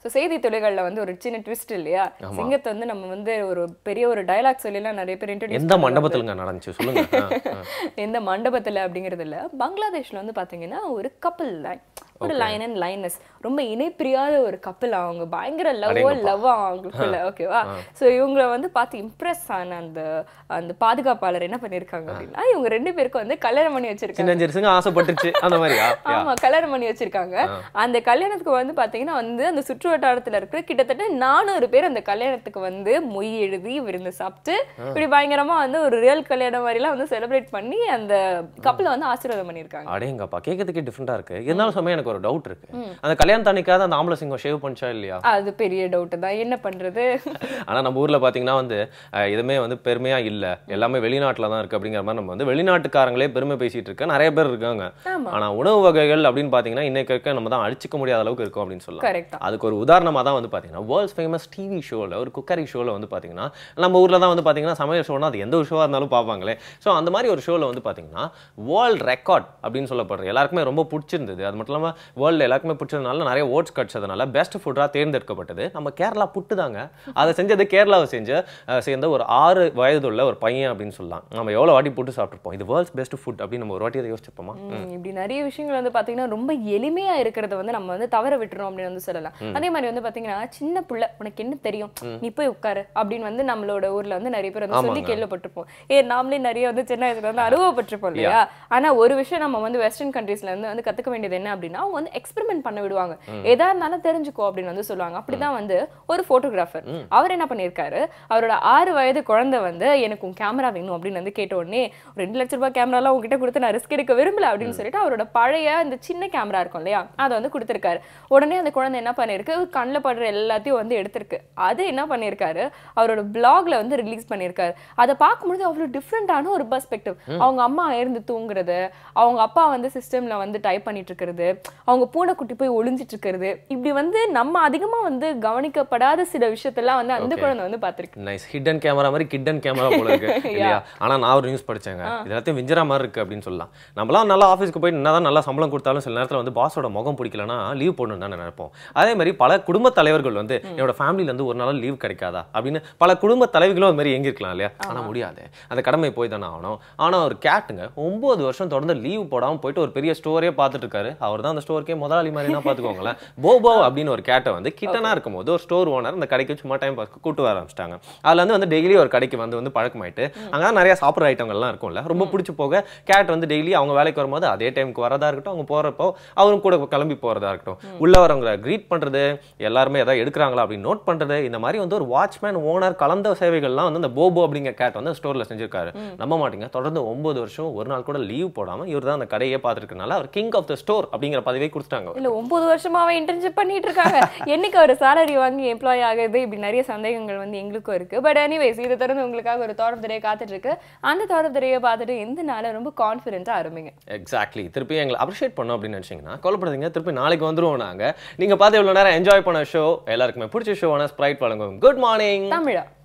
So செய்தி துறைகள்ல வந்து ஒரு சின்ன ட்விஸ்ட் இல்லையா சிங்கத்தை வந்து நம்ம வந்து ஒரு பெரிய ஒரு டயலாக் சொல்லிலாம் நிறைய பேர் இன்ட்ரடியூஸ் எந்த மண்டபத்துலங்க நடந்துச்சு சொல்லுங்க ஆ, ஆ. எந்த மண்டபத்துல அப்படிங்கிறது இல்ல பங்களாதேஷ்ல வந்து பாத்தீங்கன்னா ஒரு கப்பல் லைன் ஒரு லைன் அண்ட் லைனஸ் ரொம்ப இணைப்பிரியாத ஒரு கப்பல் அவங்க பயங்கர லவ் லவ் அவங்களுக்குள்ள ஓகேவா சோ இவங்கள வந்து பார்த்து இம்ப்ரெஸ் ஆன அந்த அந்த பாதுகாப்பாளர் என்ன பண்ணிருக்காங்க அப்படின்னா இவங்க ரெண்டு பேருக்கும் வந்து கல்யாணம் பண்ணி வச்சிருக்காங்க சின்னஞ்சிறுசுங்க ஆசைப்பட்டுருச்சு அந்த மாதிரியா யா. ஆமா கல்யாணம் பண்ணி வச்சிருக்காங்க அந்த கல்யாணத்துக்கு வந்து பாத்தீங்கன்னா வந்து அந்த சுற்று வட்டாரத்துல இருக்கிற கிட்டத்தட்ட நானூறு பேர் அந்த கல்யாணத்துக்கு வந்து மொய் எழுதி விருந்து சாப்பிட்டு இப்படி பயங்கரமா வந்து ஒரு ரியல் கல்யாணம் மாதிரிலாம் வந்து செலிப்ரேட் பண்ணி அந்த கப்பலை வந்து ஆசீர்வாதம் பண்ணிருக்காங்க அடேங்கப்பா கேட்கறதுக்கே டிஃப்ரெண்டா இருக்கு இருந்தாலும் சமயம் எனக்கு ஒரு டவுட் இருக்கு அந்த கல்யாணம் தண்ணிக்காத அந்த ஆம்பளை சிங்கம் ஷேவ் பண்ணிச்சா இல்லையா அது பெரிய டவுட் தான் என்ன பண்றது ஆனா நம்ம ஊர்ல பாத்தீங்கன்னா வந்து அஹ், இதுமே வந்து பெருமையா இல்ல எல்லாமே வெளிநாட்டுல தான் இருக்கு அப்படிங்கிற மாதிரி நம்ம வந்து வெளிநாட்டுக்காரங்களே பெருமை பேசிட்டு இருக்க நிறைய பேர் இருக்காங்க ஆமா ஆனா உணவு வகைகள் அப்படின்னு பாத்தீங்கன்னா இன்னைக்கு இருக்க நம்ம தான் அடிச்சுக்க முடியாத அளவுக்கு இருக்கும் அப்படின்னு சொல்லலாம் கரெக்ட் தான் அதுக்கு ஒரு உதாரணமா தான் வந்து பாத்தீங்கன்னா வேர்ல்ட்ஸ் ஃபேமஸ் டிவி ஷோல ஒரு குக்கரி ஷோல வந்து பாத்தீங்கன்னா நம்ம ஊர்ல தான் வந்து பாத்தீங்கன்னா சமையல் ஷோனா அது எந்த ஒரு ஷோவா இருந்தாலும் பார்ப்பாங்களே ஸோ அந்த மாதிரி ஒரு ஷோல வந்து பாத்தீங்கன்னா வேர்ல்ட் ரெக்கார்ட் அப்படின்னு சொல்லப்படுற எல்லாருக்குமே ரொம்ப பிடிச்சிருந்தது அது மட்டும் இல்லாம வேர்ல்டு எல்லாருக்குமே பிடிச்சதுனால நிறைய ஓட்ஸ் கிடைச்சதுனால பெஸ்ட் ஃபுட்டாக தேர்ந்தெடுக்கப்பட்டது நம்ம கேரளா புட்டு தாங்க அதை செஞ்சது கேரளாவை செஞ்ச அஹ், சேர்ந்த ஒரு ஆறு வயதுள்ள ஒரு பையன் அப்படின்னு சொல்லலாம் நம்ம எவ்வளோ வாட்டி புட்டு சாப்பிட்ருப்போம் இது வேர்ல்ட்ஸ் பெஸ்ட் ஃபுட் அப்படின்னு நம்ம ஒரு வாட்டி அதை யோசிச்சிருப்போமா ம், இப்படி நிறைய விஷயங்கள் வந்து பாத்தீங்கன்னா ரொம்ப எளிமையா இருக்கிறத வந்து நம்ம வந்து தவற விட்டுறோம் அப்படின்னு வந்து சொல்லலாம் அதே மாதிரி வந்து பாத்தீங்கன்னா சின்ன புள்ள உனக்கு என்ன தெரியும் நீ போய் உட்காரு அப்படின்னு வந்து நம்மளோட ஊர்ல வந்து நிறைய பேர் வந்து சொல்லி ஆமாங்க. கேள்விப்பட்டிருப்போம் ஏ நாமளே நிறைய வந்து சின்ன வயசுல வந்து அனுபவப்பட்டிருப்போம் இல்லையா ஆனா ஒரு விஷயம் நம்ம வந்து வெஸ்டர்ன் கண்ட்ரீஸ்ல இருந்து வந்து கத்துக்க வேண்டியது என்ன அப்படின்னா அவங்க வந்து எக்ஸ்பெரிமெண்ட் பண்ண விடுவாங்க எதா இருந்தாலும் தெரிஞ்சுக்கோ அப்படின்னு வந்து சொல்லுவாங்க அப்படிதான் வந்து ஒரு போட்டோகிராஃபர் அவர் என்ன பண்ணியிருக்காரு அவரோட ஆறு வயது குழந்தை வந்து எனக்கு உன் கேமரா வேணும் அப்படின்னு வந்து கேட்ட உடனே ஒரு ரெண்டு லட்ச ரூபாய் கேமராலாம் உங்ககிட்ட கொடுத்து நான் ரிஸ்க் எடுக்க விரும்பல அப்படின்னு சொல்லிட்டு அவரோட பழைய இந்த சின்ன கேமரா இருக்கும் இல்லையா அதை வந்து கொடுத்துருக்காரு உடனே அந்த குழந்தை என்ன பண்ணிருக்கு கண்ணில் படுற எல்லாத்தையும் வந்து எடுத்திருக்கு அது என்ன பண்ணியிருக்காரு அவரோட பிளாக்ல வந்து ரிலீஸ் பண்ணியிருக்காரு அதை பார்க்கும்போது அவ்வளோ டிஃப்ரெண்டான ஒரு பெர்ஸ்பெக்டிவ் அவங்க அம்மா இருந்து தூங்குறது அவங்க அப்பா வந்து சிஸ்டம்ல வந்து டைப் பண்ணிட்டு இருக்கிறது அவங்க பூனைக்குட்டி போய் ஒளிஞ்சிட்டு இருக்கிறது இப்படி வந்து நம்ம அதிகமா வந்து கவனிக்கப்படாத சில விஷயத்தெல்லாம் வந்து அந்த Okay. குழந்தை வந்து பார்த்திருக்கு நைஸ் ஹிடன் கேமரா மாதிரி கிட்டன் கேமரா போல இருக்கு இல்லையா ஆனா நான் ஒரு நியூஸ் படிச்சேங்க இது எல்லாத்தையும் விஞ்சரா மாதிரி இருக்கு அப்படின்னு சொல்லலாம் நம்மளாம் நல்லா ஆஃபீஸ்க்கு போய் என்னதான் நல்லா சம்பளம் கொடுத்தாலும் சில நேரத்துல வந்து பாஸோட முகம் பிடிக்கலனா லீவ் போடணும் தான் நினைப்போம் அதே மாதிரி பல குடும்ப தலைவர்கள் வந்து என்னோட ஃபேமிலில இருந்து ஒரு நாள் லீவ் கிடைக்காதா அப்படின்னு பல குடும்ப தலைவிகளும் அது மாதிரி எங்கிருக்கலாம் இல்லையா ஆனா முடியாது அந்த கடமை போய் தானே ஆகணும் ஆனா ஒரு கேட்டுங்க ஒன்பது வருஷம் தொடர்ந்து லீவ் போடாம போயிட்டு ஒரு பெரிய ஸ்டோரே பார்த்துட்டு இருக்காரு அவர் தான் அந்த ஸ்டோருக்கே முதலாளி மாதிரினா பாத்துக்கோங்களேன் போபோ அப்படின்னு ஒரு கேட்டை வந்து கிட்டனா இருக்கும்போது ஒரு ஸ்டோர் ஓனர் அந்த கடைக்கு சும்மா டைம் பாஸ் கூட்டு வர ஆரம்பிச்சிட்டாங்க அதுல இருந்து வந்து டெய்லி ஒரு கடைக்கு வந்து வந்து பழக்கமாயிட்டு அங்க நிறைய சாப்பிட்ற ஐட்டங்கள்லாம் இருக்கும்ல ரொம்ப பிடிச்சி போக கேட் வந்து டெய்லி அவங்க வேலைக்கு வரும்போது அதே டைமுக்கு வரதா இருக்கட்டும் அவங்க போறப்போ அவரும் கூட கிளம்பி போறதா இருக்கட்டும் உள்ள வரவங்களை க்ரீட் பண்றது எல்லாருமே ஏதாவது எடுக்கிறாங்களா அப்படின்னு நோட் பண்றது இந்த மாதிரி வந்து ஒரு வாட்ச்மேன் ஓனர் கலந்த சேவைகள்லாம் வந்து அந்த போபோ அப்படிங்கிற கேட் வந்து ஸ்டோர்ல செஞ்சிருக்காரு நம்ப மாட்டீங்க தொடர்ந்து ஒன்பது வருஷம் ஒரு நாள் கூட லீவ் போடாம இவர் தான் அந்த கடையே பார்த்துருக்கனால அவர் கிங் ஆஃப் த ஸ்டோர் அப்படிங்கிற பதவியை கொடுத்துட்டாங்க இல்ல ஒன்பது வருஷமாவே இன்டர்ன்ஷிப் பண்ணிட்டு இருக்காங்க என்னைக்கு அவர் salary வாங்கி எம்ப்ளாய் ஆகுது இப்படி நிறைய சந்தேகங்கள் வந்து எங்களுக்கும் இருக்கு பட் எனிவேஸ் இதை தொடர்ந்து உங்களுக்காக ஒரு தாட் ஆஃப் த டே காத்துட்டு இருக்கு அந்த தாட் ஆஃப் த டேயை பார்த்துட்டு இந்த நாளை ரொம்ப கான்ஃபிடென்ட்டா ஆரம்பிங்க எக்ஸாக்ட்லி திருப்பி எங்களை அப்ரிஷியேட் பண்ணோம் அப்படின்னு நினைச்சீங்கன்னா கவலைப்படாதீங்க திருப்பி நாளைக்கு வந்துருவோம் நாங்க நீங்க பார்த்து இவ்வளவு நேரம் என்ஜாய் பண்ண ஷோ எல்லாருக்குமே பிடிச்ச ஷோ ஆன ஸ்ப்ரைட் வழங்கும் குட் மார்னிங் தமிழா